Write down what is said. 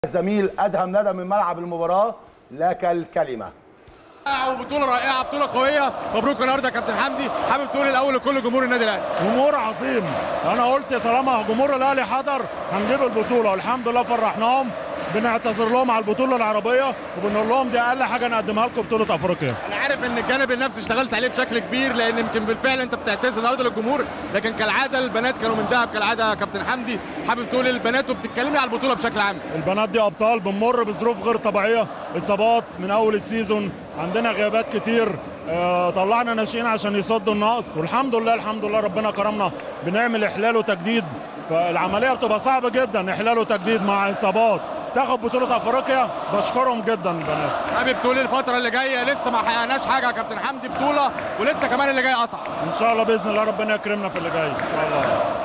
زميل ادهم ندى من ملعب المباراه لك الكلمه وبطوله رائعه بطوله قويه مبروك النهارده يا كابتن حمدي حابب تقول الاول لكل جمهور النادي الاهلي جمهور عظيم انا قلت طالما جمهور الاهلي حضر هنجيب البطوله والحمد لله فرحناهم بنعتذر لهم على البطوله العربيه وبنقول لهم دي اقل حاجه نقدمها لكم بطوله افريقيا انا عارف ان الجانب النفسي اشتغلت عليه بشكل كبير لان يمكن بالفعل انت بتعتذر النهارده للجمهور لكن كالعاده البنات كانوا من دهب كالعاده يا كابتن حمدي حابب تقول للبنات وبتتكلمي على البطوله بشكل عام البنات دي ابطال بنمر بظروف غير طبيعيه اصابات من اول السيزون عندنا غيابات كتير آه، طلعنا ناشئين عشان يصدوا النقص والحمد لله الحمد لله ربنا كرمنا بنعمل احلال وتجديد فالعمليه بتبقى صعبه جدا احلال وتجديد مع اصابات تاخد بطوله افريقيا بشكرهم جدا البنات حابب تقول الفتره اللي جايه لسه ما حققناش حاجه يا كابتن حمدي بطوله ولسه كمان اللي جاي اصعب ان شاء الله باذن الله ربنا يكرمنا في اللي جاي ان شاء الله